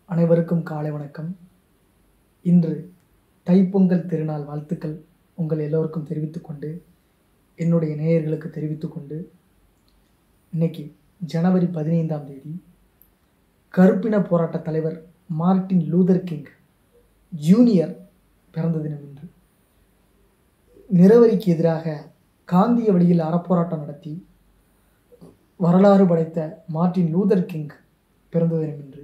அனைவருக்கும் காலை வணக்கம் இன்று தைப்பொங்கல் திருநாள் வாழ்த்துக்கள் உங்கள் எல்லோருக்கும் தெரிவித்துக்கொண்டு என்னுடைய நேயர்களுக்கு தெரிவித்துக்கொண்டு இன்னைக்கு ஜனவரி பதினைந்தாம் தேதி கருப்பின போராட்ட தலைவர் மார்ட்டின் லூதர் கிங் ஜூனியர் பிறந்த தினம் இன்று நிறவரிக்கு எதிராக காந்திய வழியில் அறப்போராட்டம் நடத்தி வரலாறு படைத்த மார்ட்டின் லூதர் கிங் பிறந்த தினம் இன்று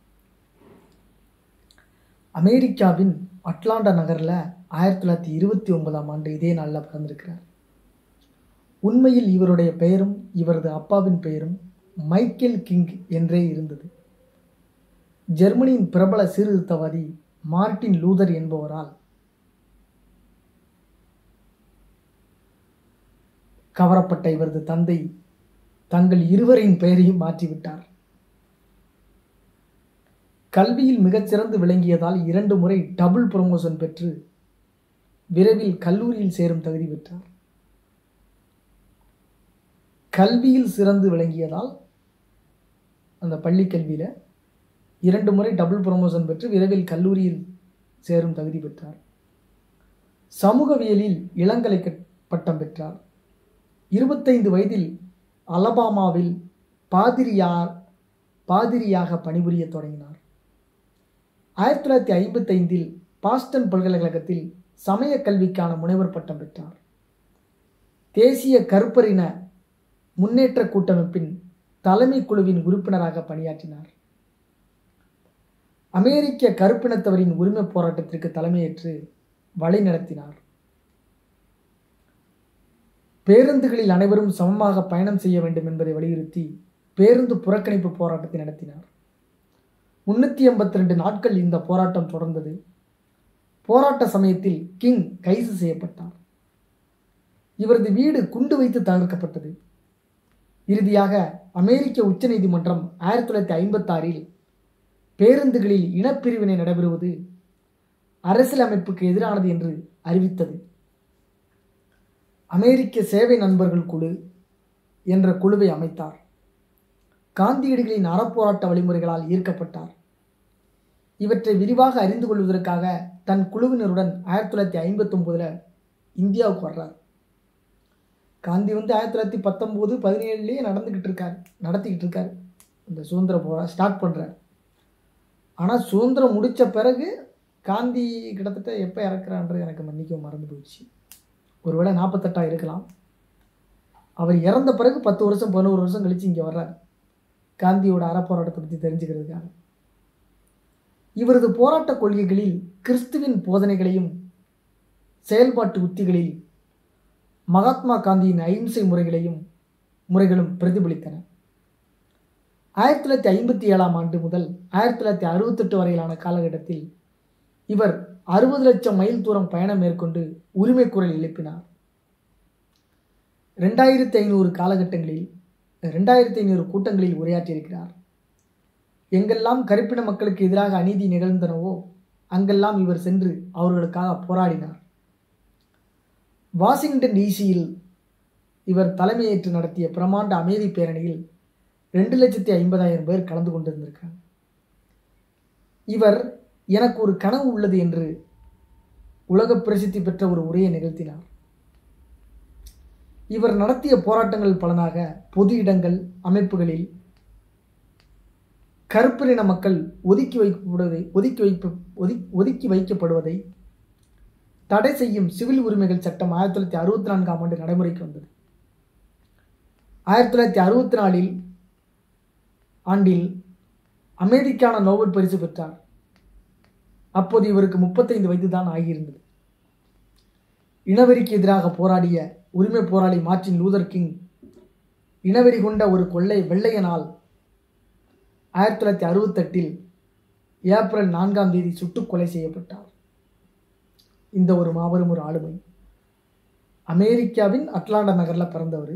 அமெரிக்காவின் அட்லாண்டா நகரில் ஆயிரத்தி தொள்ளாயிரத்தி இருபத்தி ஒன்பதாம் ஆண்டு இதே நாளில் பிறந்திருக்கிறார் உண்மையில் இவருடைய பெயரும் இவரது அப்பாவின் பெயரும் மைக்கேல் கிங் என்றே இருந்தது ஜெர்மனியின் பிரபல சீர்திருத்தவாதி மார்ட்டின் லூதர் என்பவரால் கவரப்பட்ட இவரது தந்தை தங்கள் இருவரின் பெயரையும் மாற்றிவிட்டார் கல்வியில் மிகச்சிறந்து விளங்கியதால் இரண்டு முறை டபுள் ப்ரொமோஷன் பெற்று விரைவில் கல்லூரியில் சேரும் தகுதி பெற்றார் கல்வியில் சிறந்து விளங்கியதால் அந்த பள்ளி கல்வியில் இரண்டு முறை டபுள் ப்ரொமோஷன் பெற்று விரைவில் கல்லூரியில் சேரும் தகுதி பெற்றார் சமூகவியலில் இளங்கலை பட்டம் பெற்றார் இருபத்தைந்து வயதில் அலபாமாவில் பாதிரியார் பாதிரியாக பணிபுரிய தொடங்கினார் ஆயிரத்தி தொள்ளாயிரத்தி ஐம்பத்தைந்தில் பாஸ்டன் பல்கலைக்கழகத்தில் சமய கல்விக்கான முனைவர் பட்டம் பெற்றார் தேசிய கருப்பரின முன்னேற்ற கூட்டமைப்பின் தலைமை குழுவின் உறுப்பினராக பணியாற்றினார் அமெரிக்க கருப்பினத்தவரின் உரிமை போராட்டத்திற்கு தலைமையேற்று வழி நடத்தினார் பேருந்துகளில் அனைவரும் சமமாக பயணம் செய்ய வேண்டும் என்பதை வலியுறுத்தி பேருந்து புறக்கணிப்பு போராட்டத்தை நடத்தினார் முன்னூற்றி எண்பத்தி ரெண்டு நாட்கள் இந்த போராட்டம் தொடர்ந்தது போராட்ட சமயத்தில் கிங் கைது செய்யப்பட்டார் இவரது வீடு குண்டு வைத்து தகர்க்கப்பட்டது இறுதியாக அமெரிக்க உச்சநீதிமன்றம் ஆயிரத்தி தொள்ளாயிரத்தி ஐம்பத்தாறில் பேருந்துகளில் இனப்பிரிவினை நடைபெறுவது அரசியலமைப்புக்கு எதிரானது என்று அறிவித்தது அமெரிக்க சேவை நண்பர்கள் குழு என்ற குழுவை அமைத்தார் காந்தியடிகளின் அறப்போராட்ட வழிமுறைகளால் ஈர்க்கப்பட்டார் இவற்றை விரிவாக அறிந்து கொள்வதற்காக தன் குழுவினருடன் ஆயிரத்தி தொள்ளாயிரத்தி ஐம்பத்தி ஒன்பதுல இந்தியாவுக்கு வர்றார் காந்தி வந்து ஆயிரத்தி தொள்ளாயிரத்தி பத்தொம்போது பதினேழுலேயே நடந்துக்கிட்டு இருக்கார் நடத்திக்கிட்டு இருக்கார் இந்த சுதந்திர போரா ஸ்டார்ட் பண்ணுறார் ஆனால் சுதந்திரம் முடித்த பிறகு காந்தி கிட்டத்தட்ட எப்போ இறக்குறான்றது எனக்கு மன்னிக்க மறந்து போயிடுச்சு ஒருவேளை நாற்பத்தெட்டா இருக்கலாம் அவர் இறந்த பிறகு பத்து வருஷம் பதினோரு வருஷம் கழித்து இங்கே வர்றார் காந்தியோட அறப்போராட்டத்தை பற்றி தெரிஞ்சுக்கிறதுக்காக இவரது போராட்ட கொள்கைகளில் கிறிஸ்துவின் போதனைகளையும் செயல்பாட்டு உத்திகளில் மகாத்மா காந்தியின் அகிம்சை முறைகளையும் முறைகளும் பிரதிபலித்தன ஆயிரத்தி தொள்ளாயிரத்தி ஐம்பத்தி ஏழாம் ஆண்டு முதல் ஆயிரத்தி தொள்ளாயிரத்தி அறுபத்தெட்டு வரையிலான காலகட்டத்தில் இவர் அறுபது லட்சம் மைல் தூரம் பயணம் மேற்கொண்டு உரிமை குரல் எழுப்பினார் ரெண்டாயிரத்தி ஐநூறு காலகட்டங்களில் ரெண்டாயிரத்தி ஐநூறு கூட்டங்களில் உரையாற்றியிருக்கிறார் எங்கெல்லாம் கருப்பின மக்களுக்கு எதிராக அநீதி நிகழ்ந்தனவோ அங்கெல்லாம் இவர் சென்று அவர்களுக்காக போராடினார் வாஷிங்டன் டிசியில் இவர் தலைமையேற்று நடத்திய பிரமாண்ட அமைதி பேரணியில் ரெண்டு லட்சத்தி ஐம்பதாயிரம் பேர் கலந்து கொண்டிருந்திருக்காங்க இவர் எனக்கு ஒரு கனவு உள்ளது என்று உலக பிரசித்தி பெற்ற ஒரு உரையை நிகழ்த்தினார் இவர் நடத்திய போராட்டங்கள் பலனாக பொது இடங்கள் அமைப்புகளில் கருப்பின மக்கள் ஒதுக்கி வைக்கப்படுவதை ஒதுக்கி வைப்ப ஒதி ஒதுக்கி வைக்கப்படுவதை தடை செய்யும் சிவில் உரிமைகள் சட்டம் ஆயிரத்தி தொள்ளாயிரத்தி அறுபத்தி நான்காம் ஆண்டு நடைமுறைக்கு வந்தது ஆயிரத்தி தொள்ளாயிரத்தி அறுபத்தி நாலில் ஆண்டில் அமைதிக்கான நோபல் பரிசு பெற்றார் அப்போது இவருக்கு முப்பத்தைந்து வயது தான் ஆகியிருந்தது இனவெறிக்கு எதிராக போராடிய உரிமை போராளி மார்ட்டின் லூதர் கிங் இனவெறி கொண்ட ஒரு கொள்ளை வெள்ளையனால் ஆயிரத்தி தொள்ளாயிரத்தி அறுபத்தெட்டில் ஏப்ரல் நான்காம் தேதி சுட்டுக் கொலை செய்யப்பட்டார் இந்த ஒரு மாபெரும் ஒரு ஆளுமை அமெரிக்காவின் அட்லாண்டா நகரில் பிறந்தவர்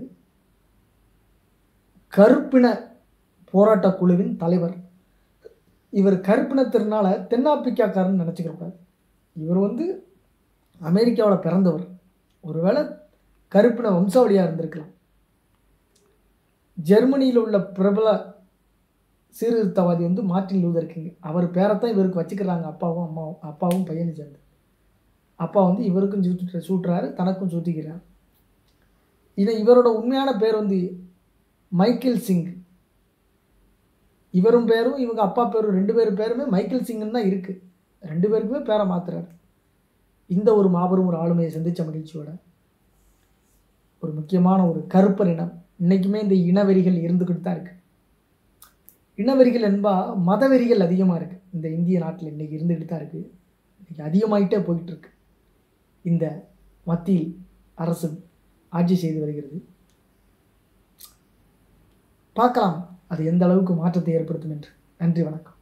கருப்பின போராட்ட குழுவின் தலைவர் இவர் கருப்பினத்தினால தென்னாப்பிரிக்காக்காரன்னு நினச்சிக்கிறக்கூடாது இவர் வந்து அமெரிக்காவில் பிறந்தவர் ஒருவேளை கருப்பின வம்சாவளியாக இருந்திருக்கலாம் ஜெர்மனியில் உள்ள பிரபல சீர்திருத்தவாதி வந்து மார்ட்டின் லூதர் கிங் அவர் பேரைத்தான் இவருக்கு வச்சுக்கிறாங்க அப்பாவும் அம்மாவும் அப்பாவும் பையனும் சேர்ந்து அப்பா வந்து இவருக்கும் சூட்டு சூட்டுறாரு தனக்கும் சூட்டிக்கிறார் இதை இவரோட உண்மையான பேர் வந்து மைக்கேல் சிங் இவரும் பேரும் இவங்க அப்பா பேரும் ரெண்டு பேரும் பேருமே மைக்கேல் சிங்னு தான் இருக்குது ரெண்டு பேருக்குமே பேரை மாத்துறாரு இந்த ஒரு மாபெரும் ஒரு ஆளுமையை சந்தித்த மகிழ்ச்சியோட ஒரு முக்கியமான ஒரு கருப்பர் இனம் இன்றைக்குமே இந்த இனவெறிகள் இருந்துக்கிட்டு தான் இருக்குது இனவெறிகள் என்பா மதவெறிகள் அதிகமாக இருக்குது இந்த இந்திய நாட்டில் இன்றைக்கி இருந்துக்கிட்டு தான் இருக்குது இன்றைக்கி அதிகமாகிட்டே போயிட்டுருக்கு இந்த மத்தியில் அரசு ஆட்சி செய்து வருகிறது பார்க்கலாம் அது எந்த அளவுக்கு மாற்றத்தை ஏற்படுத்தும் என்று நன்றி வணக்கம்